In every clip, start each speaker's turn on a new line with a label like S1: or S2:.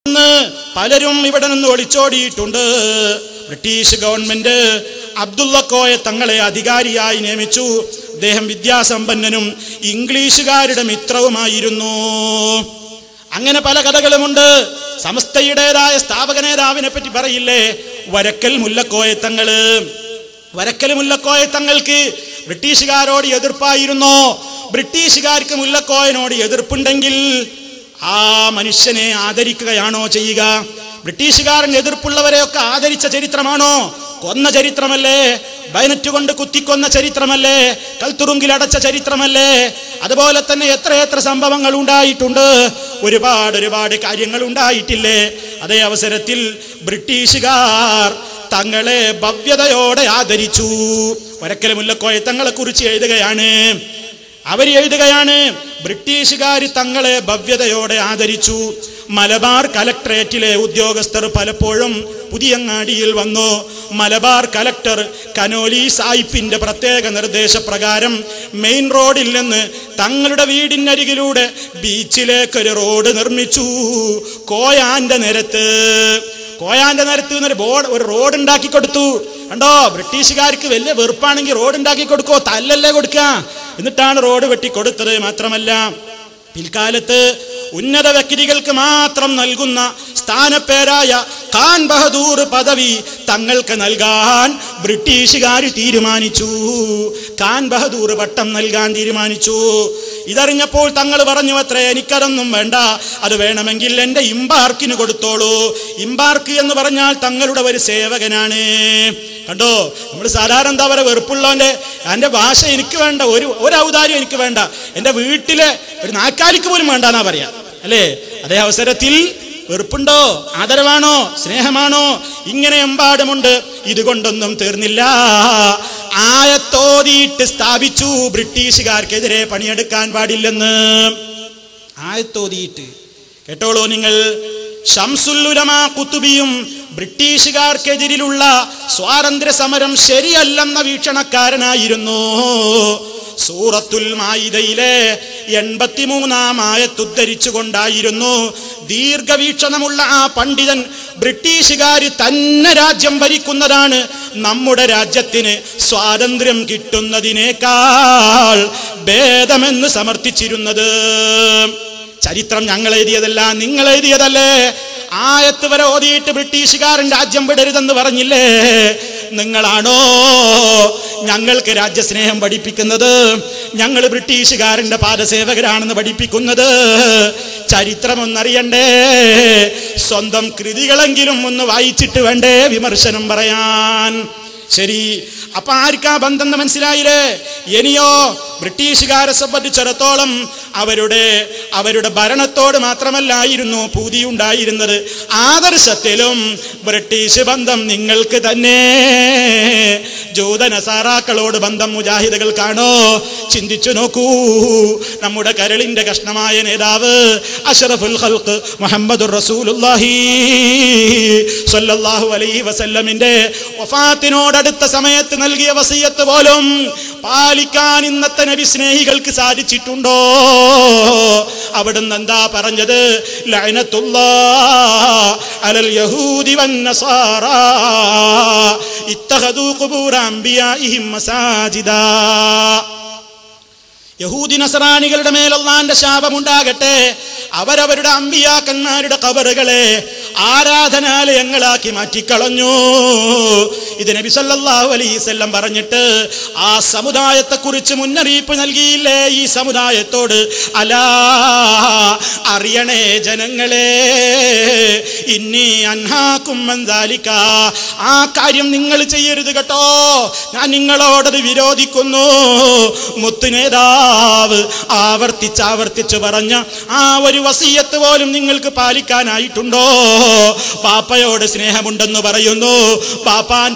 S1: ഇന്ന് പലരും ഇവിടെ നിന്ന് ഒളിച്ചോടിയിട്ടുണ്ട് ബ്രിട്ടീഷ് ഗവൺമെന്റ് അബ്ദുള്ള കോയ തങ്ങളെ അധികാരിയായി നിയമിച്ചു അദ്ദേഹം വിദ്യാസമ്പന്നനും ഇംഗ്ലീഷുകാരുടെ മിത്രവുമായിരുന്നു അങ്ങനെ പല കഥകളുമുണ്ട് സമസ്തയുടേതായ സ്ഥാപക നേതാവിനെ പറ്റി പറയില്ലേ വരക്കൽ മുല്ലക്കോയ തങ്ങള് വരക്കൽ മുല്ലക്കോയ തങ്ങൾക്ക് ബ്രിട്ടീഷുകാരോട് എതിർപ്പായിരുന്നോ ബ്രിട്ടീഷുകാർക്ക് മുല്ലക്കോയനോട് എതിർപ്പുണ്ടെങ്കിൽ ആ മനുഷ്യനെ ആദരിക്കുകയാണോ ചെയ്യുക ബ്രിട്ടീഷുകാരൻ എതിർപ്പുള്ളവരെയൊക്കെ ആദരിച്ച ചരിത്രമാണോ കൊന്ന ചരിത്രമല്ലേ ബൈനറ്റ് കൊണ്ട് കുത്തിക്കൊന്ന ചരിത്രമല്ലേ കൽത്തുറുങ്കിൽ അടച്ച ചരിത്രമല്ലേ അതുപോലെ തന്നെ എത്രയെത്ര സംഭവങ്ങൾ ഉണ്ടായിട്ടുണ്ട് ഒരുപാട് ഒരുപാട് കാര്യങ്ങൾ ഉണ്ടായിട്ടില്ലേ അതേ അവസരത്തിൽ ബ്രിട്ടീഷുകാർ തങ്ങളെ ഭവ്യതയോടെ ആദരിച്ചു ഒരക്കൽ മുല്ലക്കോയ തങ്ങളെ കുറിച്ച് എഴുതുകയാണ് അവർ എഴുതുകയാണ് ബ്രിട്ടീഷുകാർ തങ്ങളെ ഭവ്യതയോടെ ആദരിച്ചു മലബാർ കലക്ടറേറ്റിലെ ഉദ്യോഗസ്ഥർ പലപ്പോഴും പുതിയങ്ങാടിയിൽ വന്നു മലബാർ കലക്ടർ കനോലി സായിപ്പിന്റെ പ്രത്യേക നിർദ്ദേശപ്രകാരം മെയിൻ റോഡിൽ നിന്ന് തങ്ങളുടെ വീടിനരികിലൂടെ ബീച്ചിലേക്കൊരു റോഡ് നിർമ്മിച്ചു കോയാന്റെ നിരത്ത് കോയാന്റെ നിരത്ത് എന്നൊരു ബോർഡ് ഒരു റോഡ് ഉണ്ടാക്കി കൊടുത്തു കണ്ടോ ബ്രിട്ടീഷുകാർക്ക് വലിയ വെറുപ്പാണെങ്കിൽ റോഡ് ഉണ്ടാക്കി കൊടുക്കോ തല്ലല്ലേ കൊടുക്ക എന്നിട്ടാണ് റോഡ് വെട്ടിക്കൊടുത്തത് മാത്രമല്ല പിൽക്കാലത്ത് ഉന്നത വ്യക്തികൾക്ക് മാത്രം നൽകുന്ന സ്ഥാനപ്പേരായ ഖാൻ ബഹദൂർ പദവി തങ്ങൾക്ക് നൽകാൻ ബ്രിട്ടീഷുകാർ തീരുമാനിച്ചു ഖാൻ ബഹദൂർ പട്ടം നൽകാൻ തീരുമാനിച്ചു ഇതറിഞ്ഞപ്പോൾ തങ്ങൾ പറഞ്ഞു അത്രേ എനിക്കതൊന്നും വേണ്ട അത് വേണമെങ്കിൽ എൻ്റെ ഇമ്പാർക്കിന് കൊടുത്തോളൂ ഇമ്പാർക്ക് എന്ന് പറഞ്ഞാൽ തങ്ങളുടെ ഒരു സേവകനാണ് കണ്ടോ നമ്മൾ സാധാരണ എന്താ പറയുക വെറുപ്പുള്ളവൻ്റെ എൻ്റെ ഭാഷ എനിക്ക് വേണ്ട ഒരു ഒരു ഔദാര്യം എനിക്ക് വേണ്ട എൻ്റെ വീട്ടിലെ ഒരു നാക്കാലിക്ക് പോലും വേണ്ട എന്നാ പറയാ അല്ലേ അതേ അവസരത്തിൽ വെറുപ്പുണ്ടോ ആദരവാണോ സ്നേഹമാണോ ഇങ്ങനെ എമ്പാടുമുണ്ട് ഇതുകൊണ്ടൊന്നും തീർന്നില്ല ആയത്തോതിയിട്ട് സ്ഥാപിച്ചു ബ്രിട്ടീഷുകാർക്കെതിരെ പണിയെടുക്കാൻ പാടില്ലെന്ന് ആയത്തോതിയിട്ട് കേട്ടോളൂ നിങ്ങൾ ഷംസുല്ലുലമ കുത്തുബിയും ബ്രിട്ടീഷുകാർക്കെതിരിലുള്ള സ്വാതന്ത്ര്യ സമരം ശരിയല്ലെന്ന വീക്ഷണക്കാരനായിരുന്നു സൂറത്തുൽ മായിദയിലെ എൺപത്തിമൂന്നാം ആയത്തുദ്ധരിച്ചുകൊണ്ടായിരുന്നു ദീർഘവീക്ഷണമുള്ള ആ പണ്ഡിതൻ ബ്രിട്ടീഷുകാർ തന്നെ രാജ്യം ഭരിക്കുന്നതാണ് നമ്മുടെ രാജ്യത്തിന് സ്വാതന്ത്ര്യം കിട്ടുന്നതിനേക്കാൾ ഭേദമെന്ന് സമർത്ഥിച്ചിരുന്നത് ചരിത്രം ഞങ്ങൾ എഴുതിയതല്ല നിങ്ങൾ എഴുതിയതല്ലേ ആയത്ത് വരെ ഓതിയിട്ട് ബ്രിട്ടീഷുകാരൻ രാജ്യം വിടരുതെന്ന് പറഞ്ഞില്ലേ നിങ്ങളാണോ ഞങ്ങൾക്ക് രാജ്യസ്നേഹം പഠിപ്പിക്കുന്നത് ഞങ്ങൾ ബ്രിട്ടീഷുകാരന്റെ പാദസേവകരാണെന്ന് പഠിപ്പിക്കുന്നത് ചരിത്രമൊന്നറിയണ്ടേ സ്വന്തം കൃതികളെങ്കിലും ഒന്ന് വായിച്ചിട്ട് വേണ്ടേ വിമർശനം പറയാൻ ശരി അപ്പൊ ആർക്കാ ബന്ധം എന്ന് മനസ്സിലായില്ലേ ഇനിയോ ബ്രിട്ടീഷുകാരെ സംബന്ധിച്ചിടത്തോളം അവരുടെ അവരുടെ ഭരണത്തോട് മാത്രമല്ലായിരുന്നു പൂതി ഉണ്ടായിരുന്നത് ആദർശത്തിലും ബ്രിട്ടീഷ് ബന്ധം നിങ്ങൾക്ക് തന്നെ ജൂതനസാറാക്കളോട് ബന്ധം മുജാഹിദുകൾക്കാണോ ചിന്തിച്ചു നോക്കൂ നമ്മുടെ കരളിന്റെ കഷ്ണമായ നേതാവ് അഷറഫുൽ ഖൽഖ് മുഹമ്മദുർ റസൂലുള്ളാഹി സ്വല്ലല്ലാഹു അലൈഹി വസല്ലമിന്റെ വഫാത്തിനോടടുത്ത സമയത്ത് നൽകിയ വസിയത്ത് പോലും പാലിക്കാൻ ഇന്നത്തെ നബി സ്നേഹികൾക്ക് സാധിച്ചിട്ടുണ്ടോ അവിടുന്ന് എന്താ പറഞ്ഞത് ലഅനത്തുല്ലാ അലൽ യഹൂദി വന്നസാറ ഇത്തഖദൂ ഖുബൂറ അംബിയാഇഹിം മസാജിദാ യഹൂദി നസറാനികളുടെ മേൽ അള്ളാന്റെ ശാപമുണ്ടാകട്ടെ അവരവരുടെ അമ്പിയാക്കന്മാരുടെ കബറുകളെ ആരാധനാലയങ്ങളാക്കി മാറ്റിക്കളഞ്ഞു ഇത് നബി സല്ലല്ലാഹു അലൈവല്ലം പറഞ്ഞിട്ട് ആ സമുദായത്തെ കുറിച്ച് മുന്നറിയിപ്പ് നൽകിയില്ലേ ഈ സമുദായത്തോട് അലാ അറിയണേ ജനങ്ങളെ ഇനി അൻഹാക്കും മന്ദാലിക്ക ആ കാര്യം നിങ്ങൾ ചെയ്യരുത് കേട്ടോ ഞാൻ നിങ്ങളോടത് വിരോധിക്കുന്നു മുത്തുനേതാവ് ആവർത്തിച്ച് ആവർത്തിച്ച് പറഞ്ഞ ആ ഒരു വസീയത്ത് പോലും നിങ്ങൾക്ക് പാലിക്കാനായിട്ടുണ്ടോ പാപ്പയോട് സ്നേഹമുണ്ടെന്ന് പറയുന്നു പാപ്പാന്റെ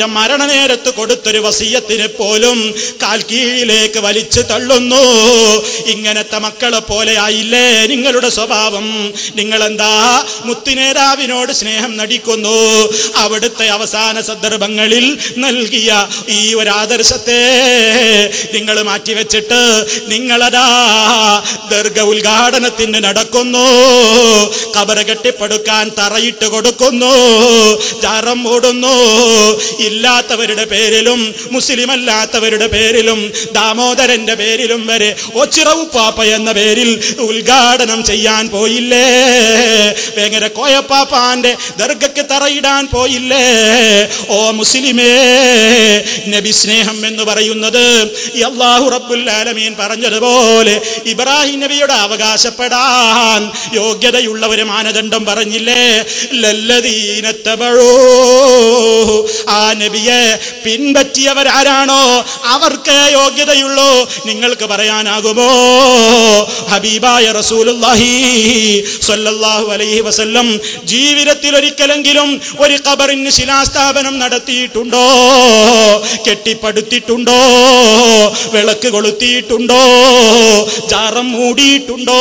S1: മരണനേരത്ത് കൊടുത്തൊരു വസീയത്തിനെ പോലും കാൽ കീഴിലേക്ക് വലിച്ചു തള്ളുന്നു ഇങ്ങനത്തെ മക്കളെ പോലെ ആയില്ലേ നിങ്ങളുടെ സ്വഭാവം നിങ്ങളെന്താ മുത്തുനേതാവിനോട് സ്നേഹം നടിക്കുന്നു അവിടുത്തെ അവസാന സന്ദർഭങ്ങളിൽ നൽകിയ ഈ ഒരു ആദർശത്തെ നിങ്ങൾ മാറ്റിവെച്ചിട്ട് നിങ്ങളതാ ദർഗ ഉദ്ഘാടനത്തിന് നടക്കുന്നു കബറ് കെട്ടിപ്പടുക്കാൻ തറയിട്ട് കൊടുക്കുന്നു ജാറം മൂടുന്നു ഇല്ലാത്തവരുടെ പേരിലും മുസ്ലിം അല്ലാത്തവരുടെ പേരിലും ദാമോദരന്റെ പേരിലും വരെ ഒച്ചിറവുപ്പാപ്പ എന്ന പേരിൽ ഉദ്ഘാടനം ചെയ്യാൻ പോയില്ലേ വേങ്ങര കോയപ്പാപ്പാന്റെ ദർഗയ്ക്ക് തറയിടാൻ പോയില്ലേ ഓ മുസ്ലിമേ നബി സ്നേഹം എന്ന് പറയുന്നത് ഈ അള്ളാഹു റബ്ബുൽ ആലമീൻ പറഞ്ഞതുപോലെ ഇബ്രാഹിം നബിയുടെ അവകാശപ്പെടാൻ യോഗ്യതയുള്ള ഒരു മാനദണ്ഡം പറഞ്ഞില്ലേ ലല്ലദീനത്തബഴോ ആ നബിയെ പിൻപറ്റിയവരാരാണോ അവർക്ക് യോഗ്യതയുള്ളൂ നിങ്ങൾക്ക് പറയാനാകുമോ ഹബീബായ റസൂലുള്ളാഹി സ്വല്ലല്ലാഹു അലൈഹി വസല്ലം ജീവിതത്തിൽ ഒരിക്കലെങ്കിലും ഒരു ഖബറിന് ശിലാസ്ഥാപനം നടത്തിയിട്ടുണ്ടോ കെട്ടിപ്പടുത്തിട്ടുണ്ടോ വിളക്ക് കൊളുത്തിയിട്ടുണ്ടോ ജാറം മൂടിയിട്ടുണ്ടോ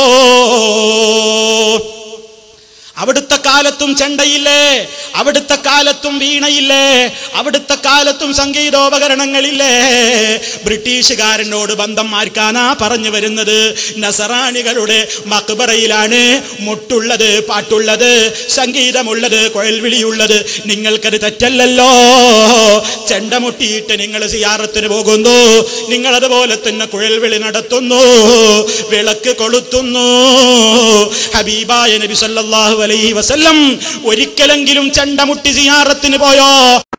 S1: അവിടുത്തെ കാലത്തും ചെണ്ടയില്ലേ അവിടുത്തെ കാലത്തും വീണയില്ലേ അവിടുത്തെ കാലത്തും സംഗീതോപകരണങ്ങളില്ലേ ബ്രിട്ടീഷുകാരനോട് ബന്ധം മാർക്കാനാ പറഞ്ഞു വരുന്നത് നസറാണികളുടെ മക്ബറയിലാണ് മുട്ടുള്ളത് പാട്ടുള്ളത് സംഗീതമുള്ളത് കുഴൽവിളിയുള്ളത് നിങ്ങൾക്കത് തെറ്റല്ലല്ലോ ചെണ്ട മുട്ടിയിട്ട് നിങ്ങൾ സിയാറത്തിന് പോകുന്നു നിങ്ങൾ അതുപോലെ തന്നെ കുഴൽവിളി നടത്തുന്നു വിളക്ക് കൊളുത്തുന്നു ഹബീബായ നബി സല്ലല്ലാഹു അലൈഹി വസല്ലം ഒരിക്കലെങ്കിലും ചെണ്ടമുട്ടി സിയാറത്തിന് പോയോ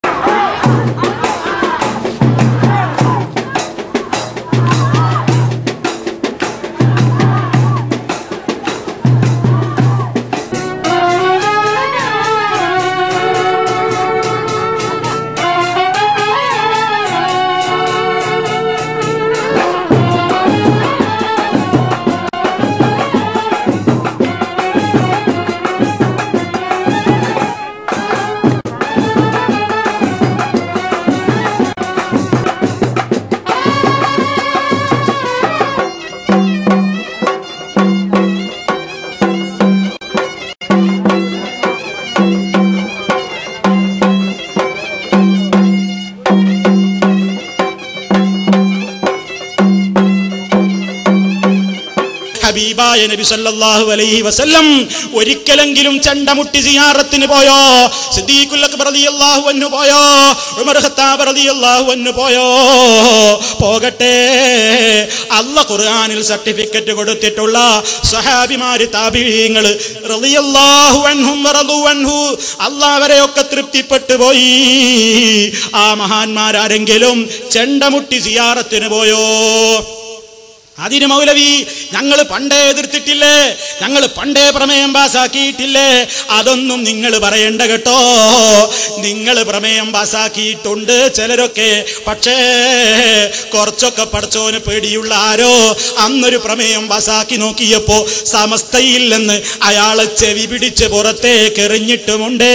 S1: ഹബീബായ നബി സല്ലല്ലാഹു അലൈഹി വസല്ലം ഒരിക്കലെങ്കിലും ചണ്ടമുട്ടി സിയാറത്തിന് പോയോ സിദ്ദീഖുൽ അക്ബർ റളിയല്ലാഹു അൻഹു പോയോ ഉമർ ഖത്താബ് റളിയല്ലാഹു അൻഹു പോയോ പോകട്ടെ അല്ല ഖുർആനിൽ സർട്ടിഫിക്കറ്റ് കൊടുത്തിട്ടുള്ള സഹാബിമാര് താബിഈങ്ങൾ റളിയല്ലാഹു അൻഹും വറളു അൻഹു അല്ലാഹ് അവരെയൊക്കെ തൃപ്തിപ്പെട്ടു പോയി ആ മഹാന്മാരാരെങ്കിലും ചെണ്ടമുട്ടി സിയാറത്തിന് പോയോ അതിന് മൗലവി ഞങ്ങൾ പണ്ടേ എതിർത്തിട്ടില്ലേ ഞങ്ങൾ പണ്ടേ പ്രമേയം പാസാക്കിയിട്ടില്ലേ അതൊന്നും നിങ്ങൾ പറയണ്ട കേട്ടോ നിങ്ങൾ പ്രമേയം പാസാക്കിയിട്ടുണ്ട് ചിലരൊക്കെ പക്ഷേ കുറച്ചൊക്കെ പഠിച്ചോന് പേടിയുള്ള ആരോ അന്നൊരു പ്രമേയം പാസാക്കി നോക്കിയപ്പോ സമസ്തയിൽ നിന്ന് അയാളെ ചെവി പിടിച്ച് പുറത്തേക്ക് എറിഞ്ഞിട്ടുമുണ്ടേ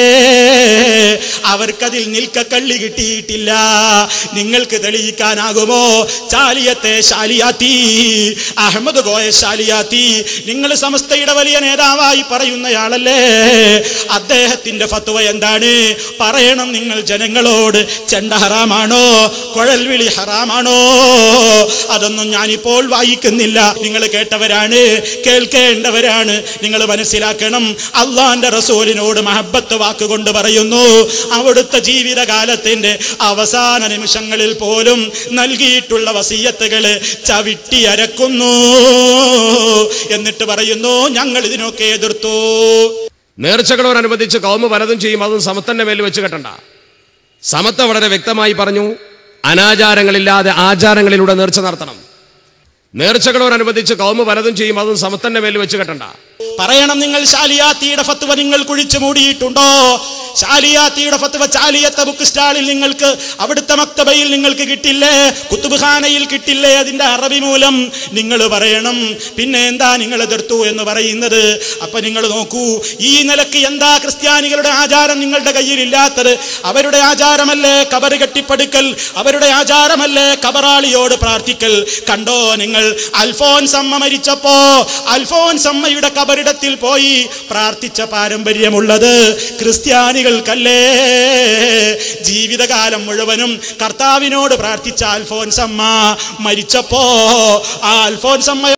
S1: അവർക്കതിൽ നിൽക്കക്കള്ളി കിട്ടിയിട്ടില്ല നിങ്ങൾക്ക് തെളിയിക്കാനാകുമോ ചാലിയത്തെ ശാലിയാത്തി അഹമ്മദ് ഗോയ ശാലിയാത്തി നിങ്ങൾ സമസ്തയുടെ വലിയ നേതാവായി പറയുന്നയാളല്ലേ അദ്ദേഹത്തിന്റെ ഫത്വ എന്താണ് പറയണം നിങ്ങൾ ജനങ്ങളോട് ചെണ്ട ഹറാമാണോ കുഴൽവിളി ഹറാമാണോ അതൊന്നും ഞാനിപ്പോൾ വായിക്കുന്നില്ല നിങ്ങൾ കേട്ടവരാണ് കേൾക്കേണ്ടവരാണ് നിങ്ങൾ മനസ്സിലാക്കണം അള്ളാന്റെ റസൂലിനോട് മഹബത്ത് വാക്കുകൊണ്ട് പറയുന്നു അവിടുത്തെ ജീവിതകാലത്തിന്റെ അവസാന നിമിഷങ്ങളിൽ പോലും നൽകിയിട്ടുള്ള വസീയത്തുകള് ചവിട്ടി അരക്കുന്നു എന്നിട്ട് പറയുന്നു ഞങ്ങൾ ഇതിനൊക്കെ എതിർത്തു
S2: നേർച്ചകളോടനുബന്ധിച്ച് കൗമ പലതും ചെയ്യും അതും സമത്തന്റെ മേൽ വെച്ച് കെട്ടണ്ട സമത്ത വളരെ വ്യക്തമായി പറഞ്ഞു അനാചാരങ്ങളില്ലാതെ ആചാരങ്ങളിലൂടെ നേർച്ച നടത്തണം നേർച്ചകളോടനുബന്ധിച്ച് കൗമ പലതും ചെയ്യും അതും സമത്തന്റെ മേൽ വെച്ച് കെട്ടണ്ട
S1: പറയണം നിങ്ങൾ ശാലിയാത്തിയുടെ ഫത്വ നിങ്ങൾ കുഴിച്ചു മൂടിയിട്ടുണ്ടോ ചാലിയാത്തിയുടെ ഫത്വ ചാലിയത്തെ ബുക്ക് സ്റ്റാളിൽ നിങ്ങൾക്ക് അവിടുത്തെ മക്തബയിൽ നിങ്ങൾക്ക് കിട്ടില്ലേ കുത്തുബ്ഖാനയിൽ കിട്ടില്ലേ അതിന്റെ അറബി മൂലം നിങ്ങൾ പറയണം പിന്നെ എന്താ നിങ്ങൾ എതിർത്തു എന്ന് പറയുന്നത് അപ്പൊ നിങ്ങൾ നോക്കൂ ഈ നിലക്ക് എന്താ ക്രിസ്ത്യാനികളുടെ ആചാരം നിങ്ങളുടെ കയ്യിൽ ഇല്ലാത്തത് അവരുടെ ആചാരമല്ലേ കബറ് കെട്ടിപ്പടുക്കൽ അവരുടെ ആചാരമല്ലേ കബറാളിയോട് പ്രാർത്ഥിക്കൽ കണ്ടോ നിങ്ങൾ അൽഫോൻസമ്മ മരിച്ചപ്പോ അൽഫോൻസമ്മയുടെ കബറിടത്തിൽ പോയി പ്രാർത്ഥിച്ച പാരമ്പര്യമുള്ളത് ക്രിസ്ത്യാനികൾക്കല്ലേ ജീവിതകാലം മുഴുവനും കർത്താവിനോട് പ്രാർത്ഥിച്ച അൽഫോൻസമ്മ മരിച്ചപ്പോ ആ അൽഫോൻസമ്മ